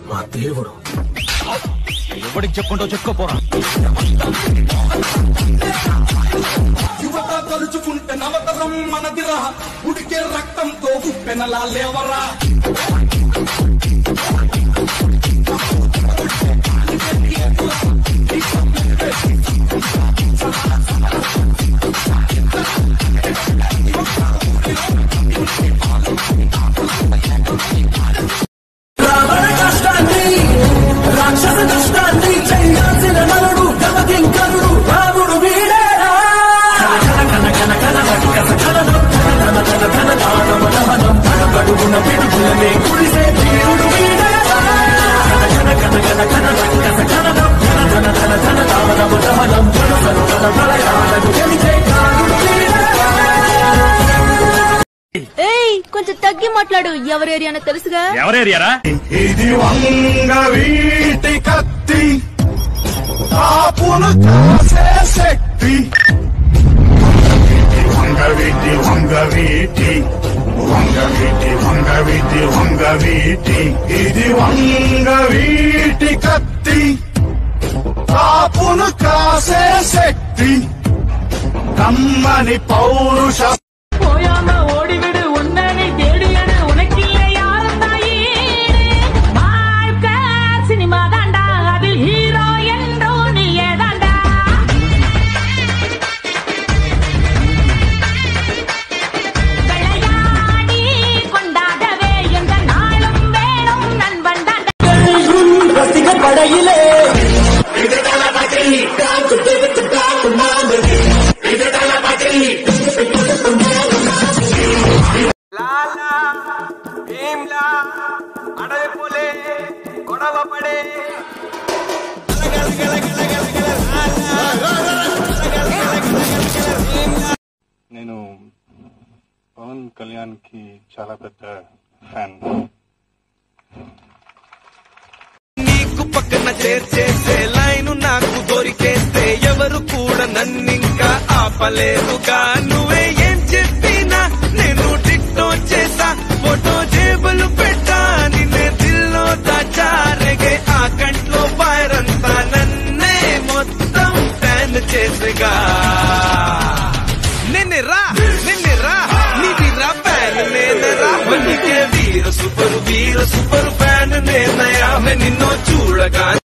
మా దేవుడు ఎవడికి చెప్పుకుంటో చెప్పుకోపోరా యువత తలుచుకుంటే నవతరం మనదిరా ఉడికే రక్తంతో ఉప్పెనలా లేవరా రావణ కష్టాన్ని రాక్షస కష్టాన్ని చేయాల్సిన నలుడు గమకింకరుడు రాముడు వీడేరా కన కన కన కన రక్కస కలనం కన కన కన కన దానవ దహనం కనబడుగున పిడుగులనే కురిసే వీరుడు వీడేరా కన కన కన కన రక్కస కలనం కన కన కన కన దానవ దహనం కనసలు కన ప్రళయాలను గెలిచే కారుడు వీడేరా ఏయ్ కొంచెం తగ్గి మాట్లాడు ఎవరి ఏరియానో తెలుసుగా ఎవరేరియారా ఇది వంగ వీటి కత్తి కాపును కాసే శక్తి వంగవీటి వంగవీటి వంగవీటి వంగవీటి వంగవీటి ఇది వంగవీటి కత్తి కాపును కాసే శక్తి కమ్మని పౌరుష போயாம ஓடிவிடு உன்னனை தேடியடு உனக்கில்லை யாரும் தாயீடு வாழ்க்கை சினிமா தாண்டா அதில் ஹீரோ என்றோ நீயே தாண்டா விளையாடி கொண்டாடவே எந்த நாளும் வேணும் நண்பன் தாண்டா ரசிக படையிலே లాలా భీమ్లా అడవిపులే గొడవ పడే నేను పవన్ కళ్యాణ్ కి చాలా పెద్ద ఫ్యాన్ నీకు పక్కన చేర్చేసే లైను నాకు దొరికేస్తే ఎవరు కూడా నన్నింకా ఆపలేరుగా నువ్వే ఏం చెప్పినా నేను టిక్టో చేసా ఫోటో జేబులు పెట్టా నిన్నే దిల్లో దాచారగే ఆ కంట్లో వైరంతా నన్నే మొత్తం ఫ్యాన్ చేసేగా నిన్నెరా నిన్నెరా నీదిరా ఫ్యాన్ నేనరా నీకే Veera super Veera super fan నేనయా నిన్నో చూడగా